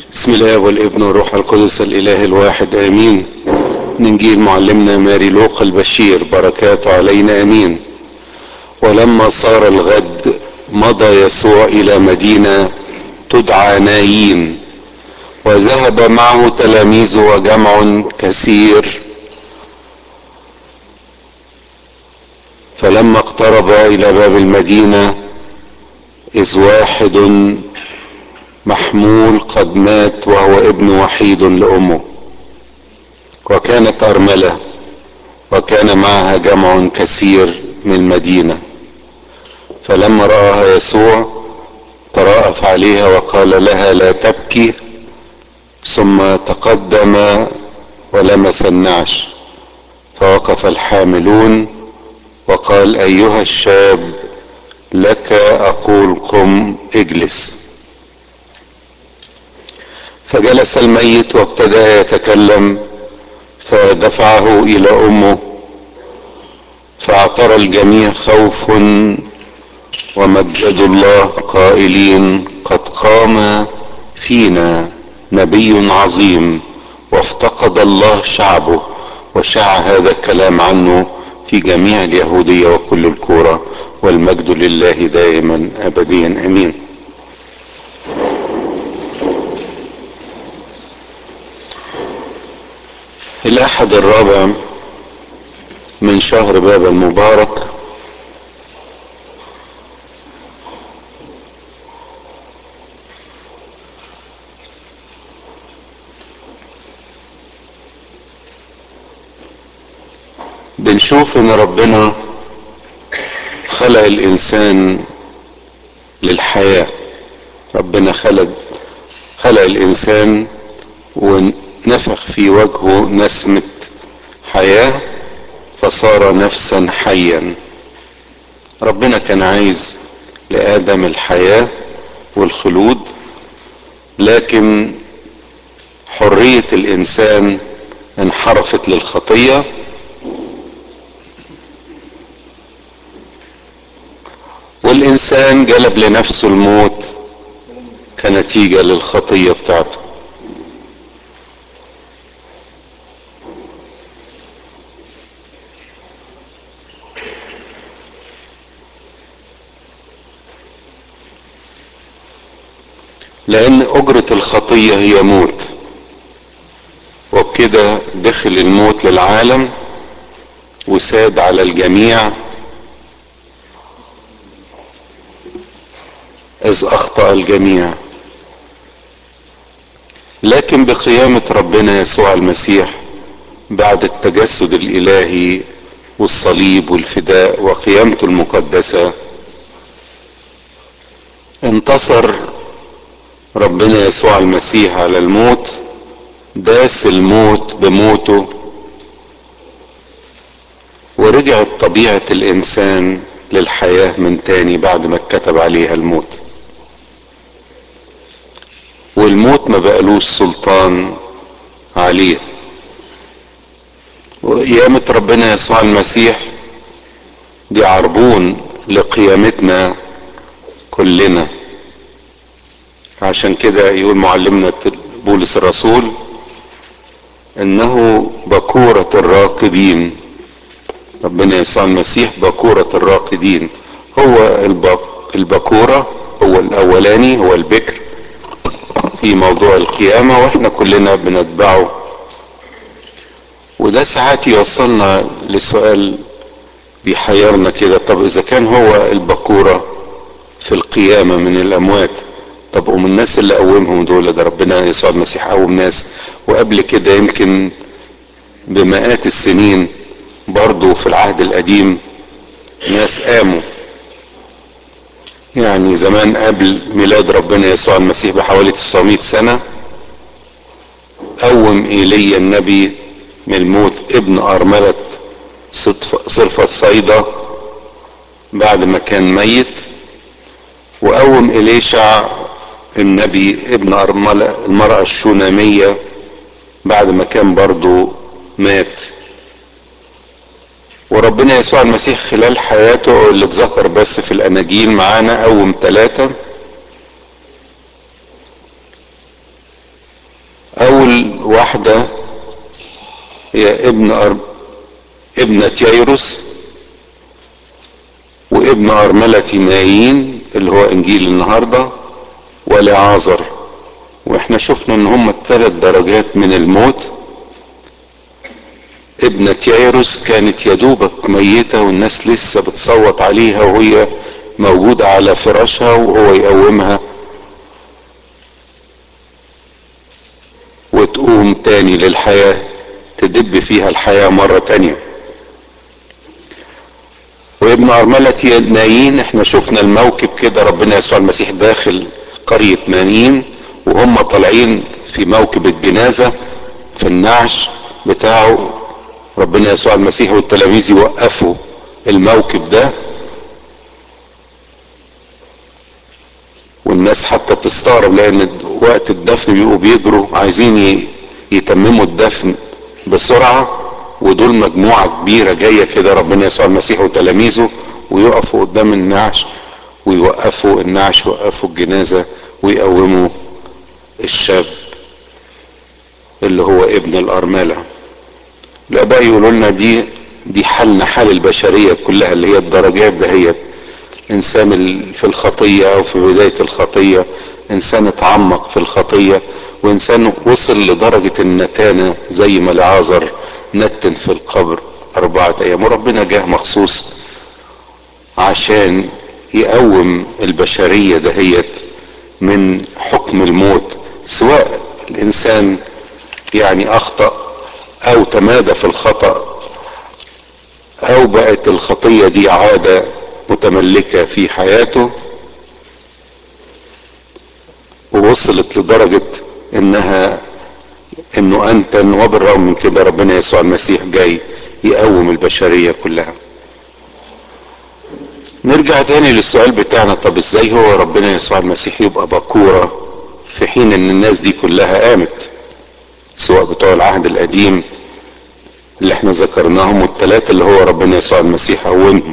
بسم الله والابن والروح القدس الاله الواحد امين ننجيل معلمنا ماري لوقا البشير بركاته علينا امين ولما صار الغد مضى يسوع الى مدينه تدعى نايين وذهب معه تلاميذ وجمع كثير فلما اقترب الى باب المدينه اذ واحد محمول قد مات وهو ابن وحيد لامه وكانت ارمله وكان معها جمع كثير من المدينه فلما راها يسوع تراءف عليها وقال لها لا تبكي ثم تقدم ولمس النعش فوقف الحاملون وقال ايها الشاب لك اقول قم اجلس فجلس الميت وابتدا يتكلم فدفعه الى امه فاعترى الجميع خوف ومجدوا الله قائلين قد قام فينا نبي عظيم وافتقد الله شعبه وشاع هذا الكلام عنه في جميع اليهوديه وكل الكوره والمجد لله دائما ابديا امين الاحد الرابع من شهر باب المبارك بنشوف ان ربنا خلق الانسان للحياة ربنا خلق خلق الانسان ونفخ في وجهه نسمة حياة فصار نفسا حيا ربنا كان عايز لآدم الحياة والخلود لكن حرية الإنسان انحرفت للخطية والإنسان جلب لنفسه الموت كنتيجة للخطية بتاعته لان اجرة الخطية هي موت وبكده دخل الموت للعالم وساد على الجميع اذ اخطأ الجميع لكن بقيامة ربنا يسوع المسيح بعد التجسد الالهي والصليب والفداء وقيامته المقدسة انتصر ربنا يسوع المسيح على الموت داس الموت بموته ورجعت طبيعة الانسان للحياة من تاني بعد ما اتكتب عليها الموت والموت ما بقالوش سلطان عليه وقيامة ربنا يسوع المسيح دي عربون لقيامتنا كلنا عشان كده يقول معلمنا بولس الرسول انه بكورة الراقدين ربنا يسوع المسيح بكورة الراقدين هو البكورة هو الاولاني هو البكر في موضوع القيامة واحنا كلنا بنتبعه وده ساعات يوصلنا لسؤال بيحيرنا كده طب اذا كان هو البكورة في القيامة من الاموات طب ومن الناس اللي قومهم دول ده ربنا يسوع المسيح قوم ناس وقبل كده يمكن بمئات السنين برضو في العهد القديم ناس قاموا يعني زمان قبل ميلاد ربنا يسوع المسيح بحوالي 900 سنة قوم ايليا النبي من الموت ابن ارملة صرفة صيدا بعد ما كان ميت وقوم إليشع النبي ابن أرملة المرأة الشونامية بعد ما كان برضو مات وربنا يسوع المسيح خلال حياته اللي اتذكر بس في الأناجيل معانا قوم ثلاثة اول واحدة هي ابن أر... ابنة ييروس وابن أرملة نايين اللي هو انجيل النهاردة ولعازر واحنا شفنا ان هم الثلاث درجات من الموت ابنة ييروس كانت يدوبك ميتة والناس لسه بتصوت عليها وهي موجودة على فراشها وهو يقومها وتقوم تاني للحياة تدب فيها الحياة مرة تانية وابن أرملة نايين احنا شفنا الموكب كده ربنا يسوع المسيح داخل قرية نايين وهم طالعين في موكب الجنازة في النعش بتاعه ربنا يسوع المسيح والتلاميذ يوقفوا الموكب ده والناس حتى تستغرب لان وقت الدفن بيبقوا بيجروا عايزين يتمموا الدفن بسرعة ودول مجموعة كبيرة جاية كده ربنا يسوع المسيح وتلاميذه ويقفوا قدام النعش ويوقفوا النعش ويوقفوا الجنازة ويقوموا الشاب اللي هو ابن الأرملة الآباء يقولوا لنا دي دي حالنا حال البشرية كلها اللي هي الدرجات دهيت إنسان في الخطية أو في بداية الخطية إنسان اتعمق في الخطية وإنسان وصل لدرجة النتانة زي ما لعازر نتن في القبر أربعة أيام وربنا جه مخصوص عشان يقوم البشرية دهيت من حكم الموت سواء الإنسان يعني أخطأ أو تمادى في الخطأ أو بقت الخطية دي عادة متملكة في حياته ووصلت لدرجة انها انه انتن وبالرغم من كده ربنا يسوع المسيح جاي يقوم البشرية كلها نرجع تاني للسؤال بتاعنا طب ازاي هو ربنا يسوع المسيح يبقى بكورة في حين ان الناس دي كلها قامت سواء بتوع العهد القديم اللي احنا ذكرناهم والثلاثة اللي هو ربنا يسوع المسيح قومهم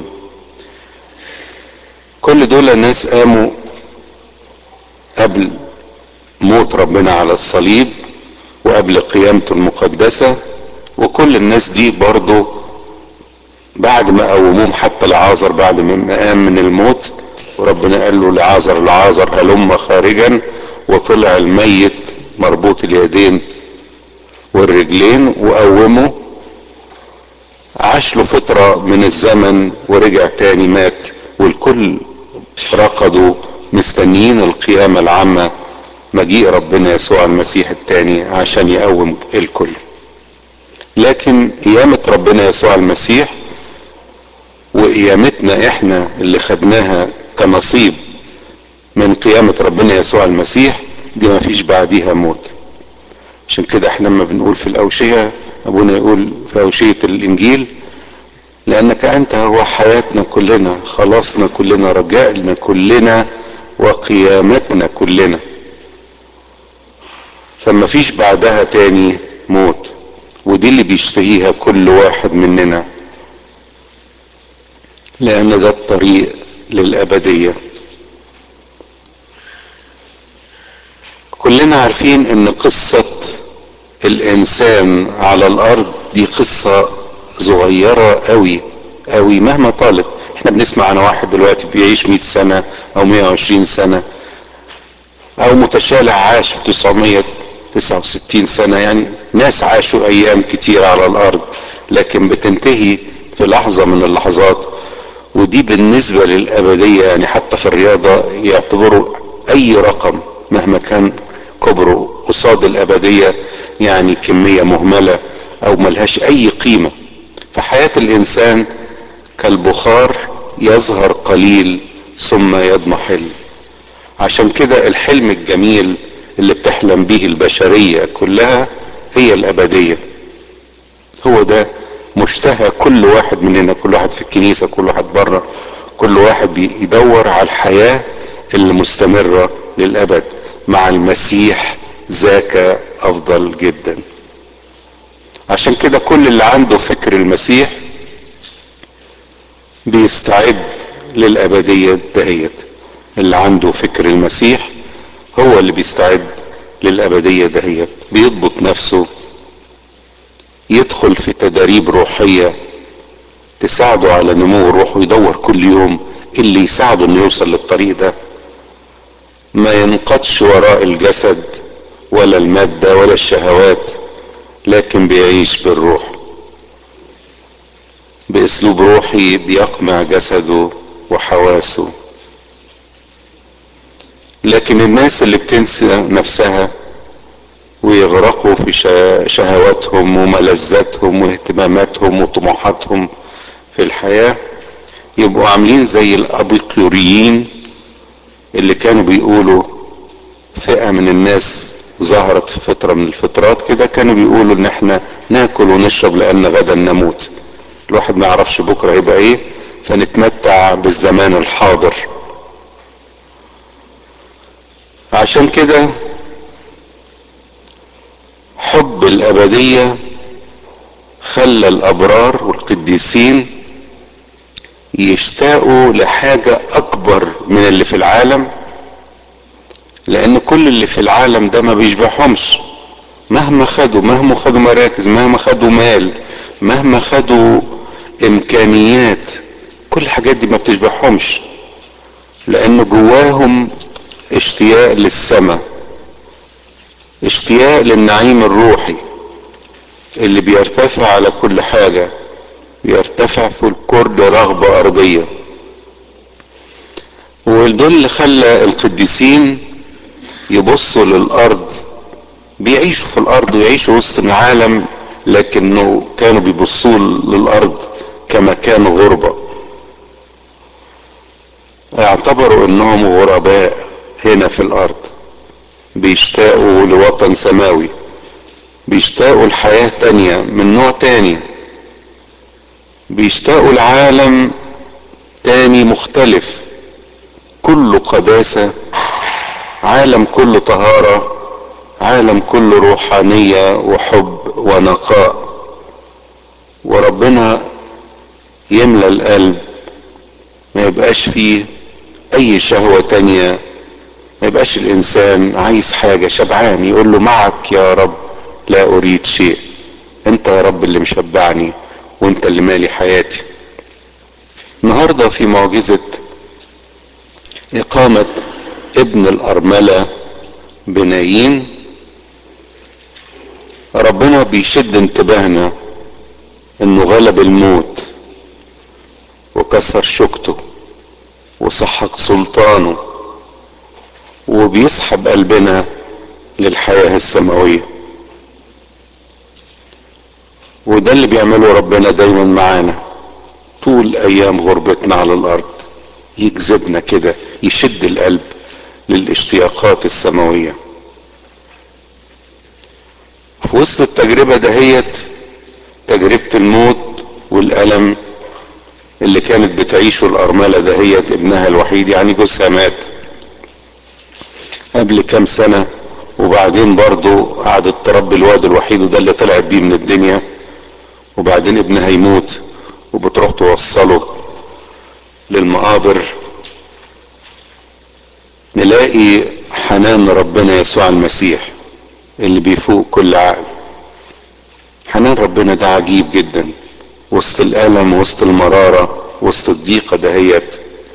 كل دول ناس قاموا قبل موت ربنا على الصليب وقبل قيامته المقدسة وكل الناس دي برضو بعد ما قوموهم حتى لعازر بعد ما قام من الموت وربنا قال له لعازر لعازر هلم خارجا وطلع الميت مربوط اليدين والرجلين وقومه عاش له فترة من الزمن ورجع تاني مات والكل رقدوا مستنيين القيامة العامة مجيء ربنا يسوع المسيح التاني عشان يقوم الكل لكن قيامة ربنا يسوع المسيح وقيامتنا احنا اللي خدناها كنصيب من قيامة ربنا يسوع المسيح دي ما فيش بعديها موت عشان كده احنا لما بنقول في الأوشية أبونا يقول في أوشية الإنجيل لأنك أنت هو حياتنا كلنا خلاصنا كلنا رجائنا كلنا وقيامتنا كلنا فما فيش بعدها تاني موت ودي اللي بيشتهيها كل واحد مننا لأن ده الطريق للأبدية كلنا عارفين ان قصة الانسان على الارض دي قصة صغيرة قوي قوي مهما طالت احنا بنسمع عن واحد دلوقتي بيعيش 100 سنة او 120 سنة او متشالع عاش 969 سنة يعني ناس عاشوا ايام كتير على الارض لكن بتنتهي في لحظة من اللحظات ودي بالنسبة للابدية يعني حتى في الرياضة يعتبروا اي رقم مهما كان كبره قصاد الابدية يعني كمية مهملة او ملهاش اي قيمة فحياة الانسان كالبخار يظهر قليل ثم يضمحل عشان كده الحلم الجميل اللي بتحلم به البشرية كلها هي الابدية هو ده مشتهى كل واحد مننا كل واحد في الكنيسة كل واحد بره كل واحد بيدور على الحياة اللي مستمرة للأبد مع المسيح ذاك أفضل جدا عشان كده كل اللي عنده فكر المسيح بيستعد للأبدية دهيت اللي عنده فكر المسيح هو اللي بيستعد للأبدية دهيت بيضبط نفسه يدخل في تداريب روحية تساعده على نمو الروح ويدور كل يوم اللي يساعده انه يوصل للطريق ده ما ينقضش وراء الجسد ولا المادة ولا الشهوات لكن بيعيش بالروح باسلوب روحي بيقمع جسده وحواسه لكن الناس اللي بتنسى نفسها ويغرقوا في شهواتهم وملذاتهم واهتماماتهم وطموحاتهم في الحياة يبقوا عاملين زي الابيقيوريين اللي كانوا بيقولوا فئة من الناس ظهرت في فترة من الفترات كده كانوا بيقولوا ان احنا ناكل ونشرب لان غدا نموت الواحد ما يعرفش بكرة هيبقى ايه فنتمتع بالزمان الحاضر عشان كده حب الابدية خلى الابرار والقديسين يشتاقوا لحاجة اكبر من اللي في العالم لان كل اللي في العالم ده ما بيشبعهمش مهما خدوا مهما خدوا مراكز مهما خدوا مال مهما خدوا امكانيات كل الحاجات دي ما بتشبعهمش لان جواهم اشتياق للسماء اشتياق للنعيم الروحي اللي بيرتفع على كل حاجة بيرتفع في الكل رغبة أرضية ودول اللي خلى القديسين يبصوا للأرض بيعيشوا في الأرض ويعيشوا وسط العالم لكنه كانوا بيبصوا للأرض كمكان غربة اعتبروا انهم غرباء هنا في الارض بيشتاقوا لوطن سماوي بيشتاقوا لحياة تانية من نوع تاني بيشتاقوا لعالم تاني مختلف كله قداسة عالم كله طهارة عالم كله روحانية وحب ونقاء وربنا يملى القلب ما يبقاش فيه اي شهوة تانية ما يبقاش الانسان عايز حاجة شبعان يقول له معك يا رب لا اريد شيء انت يا رب اللي مشبعني وانت اللي مالي حياتي النهاردة في معجزة اقامة ابن الارملة بنايين ربنا بيشد انتباهنا انه غلب الموت وكسر شوكته وسحق سلطانه وبيسحب قلبنا للحياة السماوية وده اللي بيعمله ربنا دايما معانا طول ايام غربتنا على الارض يجذبنا كده يشد القلب للاشتياقات السماوية في وسط التجربة دهيت تجربة الموت والألم اللي كانت بتعيشه الأرملة دهيت ابنها الوحيد يعني جوزها مات قبل كام سنة وبعدين برضه قعدت تربي الواد الوحيد وده اللي طلعت بيه من الدنيا وبعدين ابنها يموت وبتروح توصله للمقابر نلاقي حنان ربنا يسوع المسيح اللي بيفوق كل عقل حنان ربنا ده عجيب جدا وسط الألم وسط المرارة وسط الضيقة دهيت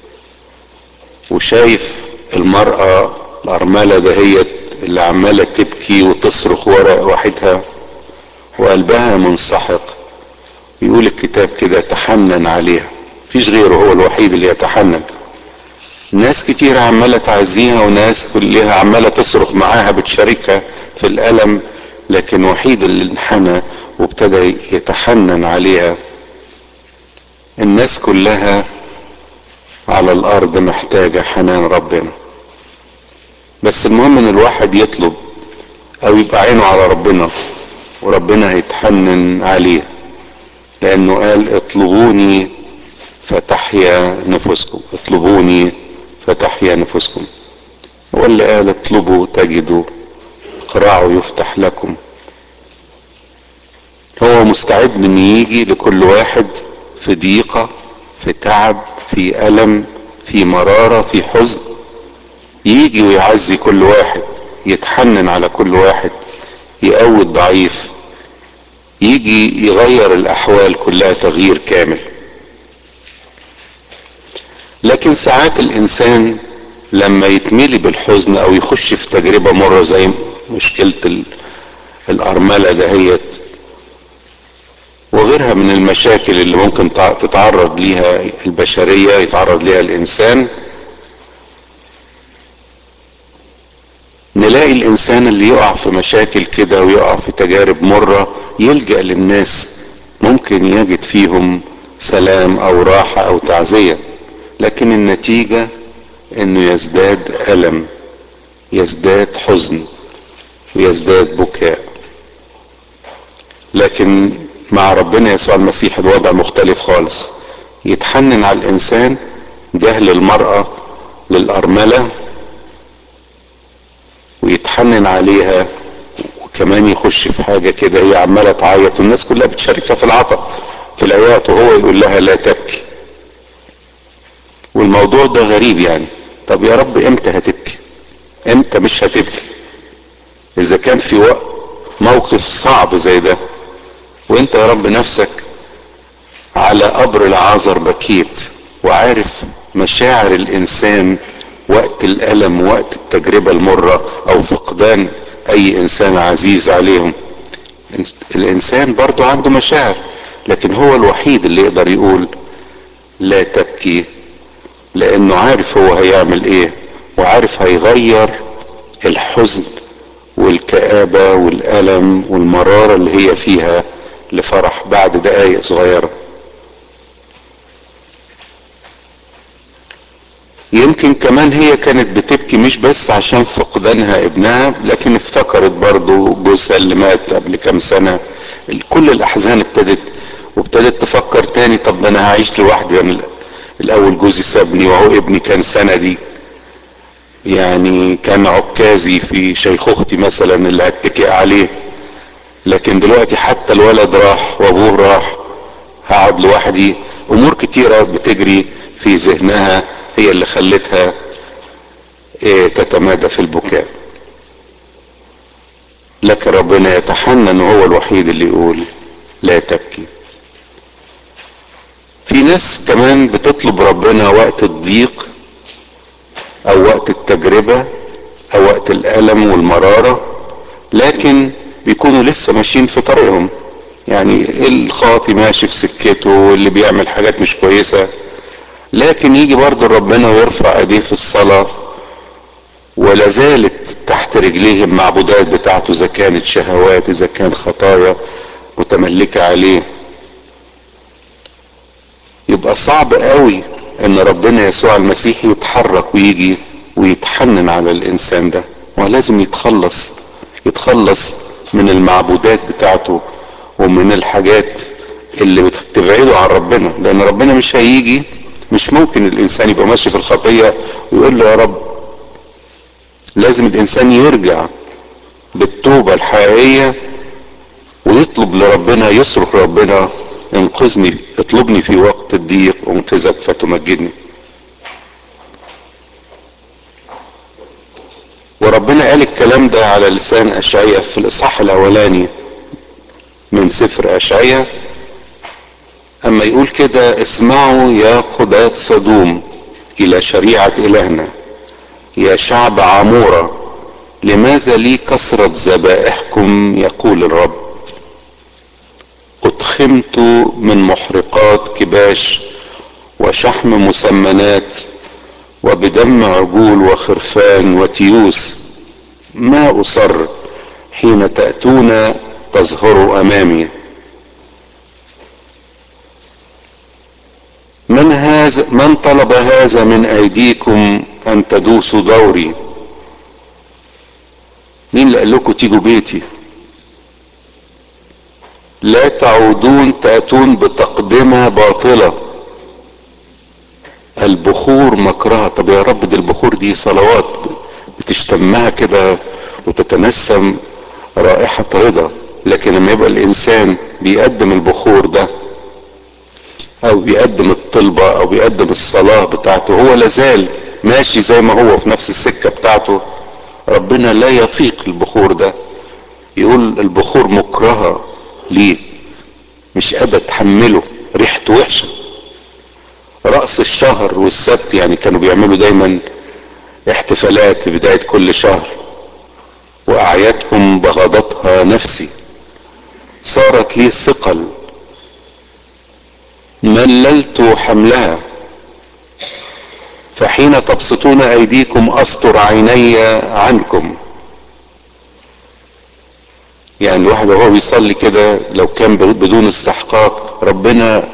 وشايف المرأة الأرملة دهيت اللي عمالة تبكي وتصرخ ورا وحدها وقلبها منسحق يقول الكتاب كده تحنن عليها فيش غيره هو الوحيد اللي يتحنن ناس كتير عمالة تعزيها وناس كلها عمالة تصرخ معاها بتشاركها في الألم لكن وحيد اللي انحنى وابتدى يتحنن عليها الناس كلها على الأرض محتاجة حنان ربنا بس المهم ان الواحد يطلب او يبقى عينه على ربنا وربنا هيتحنن عليه لانه قال اطلبوني فتحيا نفوسكم اطلبوني فتحيا نفوسكم هو اللي قال اطلبوا تجدوا اقرعوا يفتح لكم هو مستعد ان يجي لكل واحد في ضيقة في تعب في ألم في مرارة في حزن يجي ويعزي كل واحد يتحنن على كل واحد يقوي الضعيف يجي يغير الاحوال كلها تغيير كامل لكن ساعات الانسان لما يتملي بالحزن او يخش في تجربة مرة زي مشكلة الارملة دهيت وغيرها من المشاكل اللي ممكن تتعرض ليها البشرية يتعرض ليها الانسان نلاقي الانسان اللي يقع في مشاكل كده ويقع في تجارب مرة يلجأ للناس ممكن يجد فيهم سلام او راحة او تعزية لكن النتيجة انه يزداد الم يزداد حزن ويزداد بكاء لكن مع ربنا يسوع المسيح الوضع مختلف خالص يتحنن على الانسان جهل المرأة للأرملة ويتحنن عليها وكمان يخش في حاجة كده هي عمالة تعيط والناس كلها بتشاركها في العطا في العياط وهو يقول لها لا تبكي والموضوع ده غريب يعني طب يا رب امتى هتبكي امتى مش هتبكي اذا كان في وقت موقف صعب زي ده وانت يا رب نفسك على قبر العازر بكيت وعارف مشاعر الانسان وقت الالم وقت التجربة المرة او فقدان اي انسان عزيز عليهم الانسان برضو عنده مشاعر لكن هو الوحيد اللي يقدر يقول لا تبكي لانه عارف هو هيعمل ايه وعارف هيغير الحزن والكآبة والألم والمرارة اللي هي فيها لفرح بعد دقايق صغيرة يمكن كمان هي كانت بتبكي مش بس عشان فقدانها ابنها لكن افتكرت برضو جوزها اللي مات قبل كام سنة كل الأحزان ابتدت وابتدت تفكر تاني طب ده أنا هعيش لوحدي أنا الأول جوزي سابني وهو ابني كان سنة دي يعني كان عكازي في شيخوختي مثلا اللي هتكئ عليه لكن دلوقتي حتى الولد راح وابوه راح هقعد لوحدي امور كتيرة بتجري في ذهنها هي اللي خلتها ايه تتمادى في البكاء لكن ربنا يتحنن وهو الوحيد اللي يقول لا تبكي في ناس كمان بتطلب ربنا وقت الضيق او وقت التجربة او وقت الالم والمرارة لكن بيكونوا لسه ماشيين في طريقهم يعني الخاطي ماشي في سكته واللي بيعمل حاجات مش كويسة لكن يجي برضه ربنا ويرفع ايديه في الصلاة ولا زالت تحت رجليه المعبودات بتاعته اذا كانت شهوات اذا كان خطايا متملكة عليه يبقى صعب قوي ان ربنا يسوع المسيح يتحرك ويجي ويتحنن على الانسان ده ولازم يتخلص يتخلص من المعبودات بتاعته ومن الحاجات اللي بتبعده عن ربنا لان ربنا مش هيجي مش ممكن الانسان يبقى ماشي في الخطية ويقول له يا رب لازم الانسان يرجع بالتوبة الحقيقية ويطلب لربنا يصرخ ربنا انقذني اطلبني في وقت الضيق انقذك فتمجدني وربنا قال الكلام ده على لسان اشعياء في الاصحاح الاولاني من سفر اشعياء اما يقول كده اسمعوا يا قضاة صدوم الى شريعة الهنا يا شعب عمورة لماذا لي كثرة ذبائحكم يقول الرب أتخمت من محرقات كباش وشحم مسمنات وبدم عجول وخرفان وتيوس ما أصر حين تأتون تظهروا أمامي من هذا من طلب هذا من أيديكم أن تدوسوا دوري مين اللي قال لكم تيجوا بيتي لا تعودون تأتون بتقدمة باطلة البخور مكرهة طب يا رب دي البخور دي صلوات بتشتمها كده وتتنسم رائحة رضا لكن لما يبقى الانسان بيقدم البخور ده او بيقدم الطلبة او بيقدم الصلاة بتاعته هو لازال ماشي زي ما هو في نفس السكة بتاعته ربنا لا يطيق البخور ده يقول البخور مكرهة ليه مش قادر تحمله ريحته وحشة رأس الشهر والسبت يعني كانوا بيعملوا دايما احتفالات في بداية كل شهر وأعيادهم بغضتها نفسي صارت لي ثقل مللت حملها فحين تبسطون ايديكم استر عيني عنكم يعني الواحد وهو بيصلي كده لو كان بدون استحقاق ربنا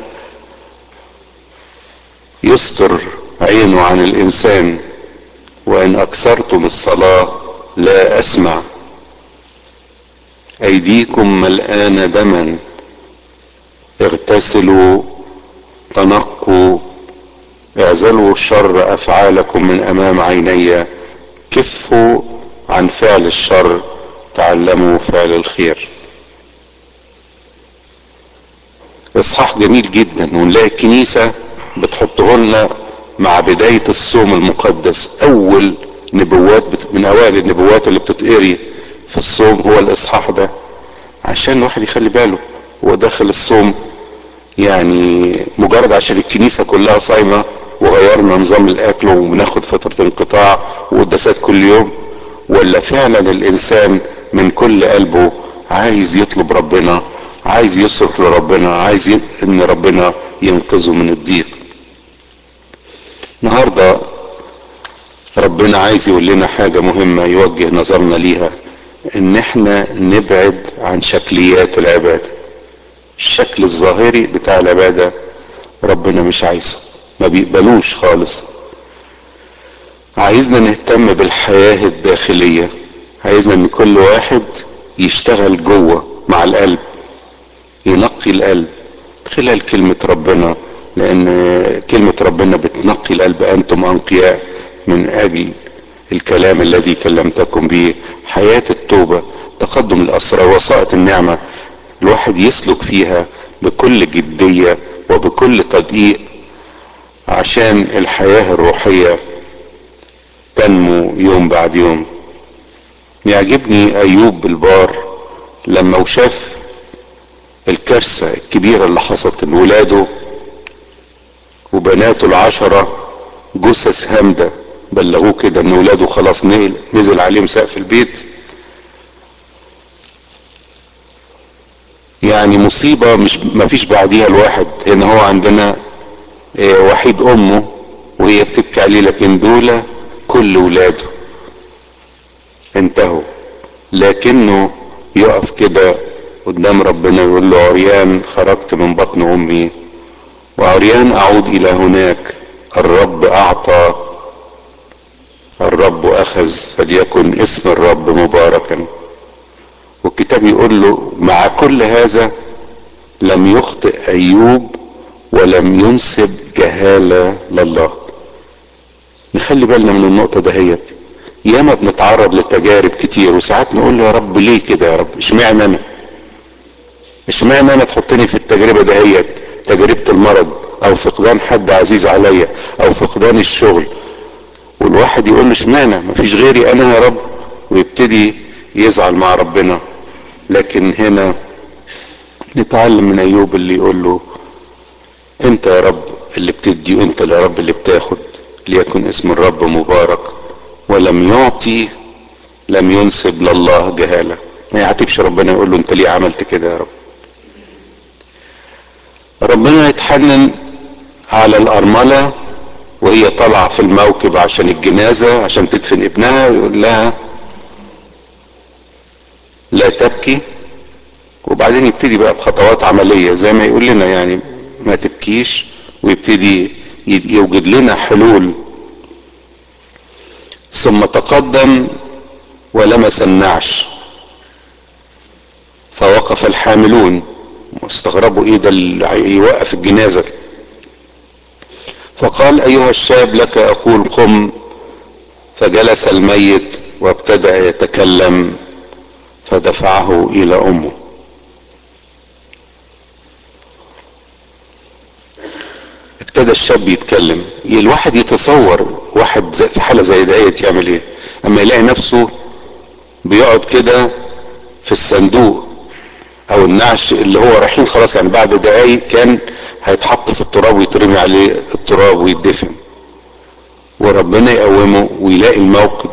يستر عينه عن الانسان وان اكثرتم الصلاه لا اسمع ايديكم ملآنة دما اغتسلوا تنقوا اعزلوا شر افعالكم من امام عيني كفوا عن فعل الشر تعلموا فعل الخير اصحاح جميل جدا ونلاقي الكنيسة بتحطه لنا مع بداية الصوم المقدس اول نبوات من اوائل النبوات اللي بتتقري في الصوم هو الاصحاح ده عشان الواحد يخلي باله هو داخل الصوم يعني مجرد عشان الكنيسة كلها صايمة وغيرنا نظام الاكل وبناخد فترة انقطاع وقداسات كل يوم ولا فعلا الانسان من كل قلبه عايز يطلب ربنا عايز يصرخ لربنا عايز ي... ان ربنا ينقذه من الضيق النهارده ربنا عايز يقول لنا حاجة مهمة يوجه نظرنا ليها ان احنا نبعد عن شكليات العبادة الشكل الظاهري بتاع العبادة ربنا مش عايزه ما بيقبلوش خالص عايزنا نهتم بالحياة الداخلية عايزنا ان كل واحد يشتغل جوه مع القلب ينقي القلب خلال كلمة ربنا لان كلمة ربنا بتنقي القلب انتم انقياء من اجل الكلام الذي كلمتكم به حياة التوبة تقدم الاسرى وسائط النعمة الواحد يسلك فيها بكل جدية وبكل تدقيق عشان الحياة الروحية تنمو يوم بعد يوم يعجبني ايوب البار لما وشاف الكارثة الكبيرة اللي حصلت لولاده وبناته العشرة جثث هامدة بلغوه كده ان ولاده خلاص نزل نزل عليهم سقف البيت يعني مصيبة مش مفيش بعديها الواحد هنا هو عندنا اه وحيد امه وهي بتبكي عليه لكن دول كل ولاده انتهوا لكنه يقف كده قدام ربنا يقول له عريان خرجت من بطن امي وعريان اعود الى هناك الرب اعطى الرب اخذ فليكن اسم الرب مباركا والكتاب يقول له مع كل هذا لم يخطئ ايوب ولم ينسب جهالة لله نخلي بالنا من النقطة دهيت ياما بنتعرض لتجارب كتير وساعات نقول له يا رب ليه كده يا رب اشمعنى انا اشمعنى انا تحطني في التجربة دهيت تجربة المرض او فقدان حد عزيز عليا او فقدان الشغل والواحد يقول له اشمعنى مفيش غيري انا يا رب ويبتدي يزعل مع ربنا لكن هنا نتعلم من ايوب اللي يقول له انت يا رب اللي بتدي وانت يا رب اللي بتاخد ليكن اسم الرب مبارك ولم يعطي لم ينسب لله جهاله ما يعاتبش ربنا يقول له انت ليه عملت كده يا رب ربنا يتحنن على الارمله وهي طالعه في الموكب عشان الجنازه عشان تدفن ابنها ويقول لها لا تبكي وبعدين يبتدي بقى بخطوات عمليه زي ما يقول لنا يعني ما تبكيش ويبتدي يوجد لنا حلول ثم تقدم ولمس النعش فوقف الحاملون واستغربوا ايه ده اللي يوقف الجنازة فقال ايها الشاب لك اقول قم فجلس الميت وابتدأ يتكلم فدفعه الى امه ابتدى الشاب يتكلم الواحد يتصور واحد في حالة زي ديت يعمل ايه اما يلاقي نفسه بيقعد كده في الصندوق او النعش اللي هو رايحين خلاص يعني بعد دقايق كان هيتحط في التراب ويترمي عليه التراب ويدفن وربنا يقومه ويلاقي الموقف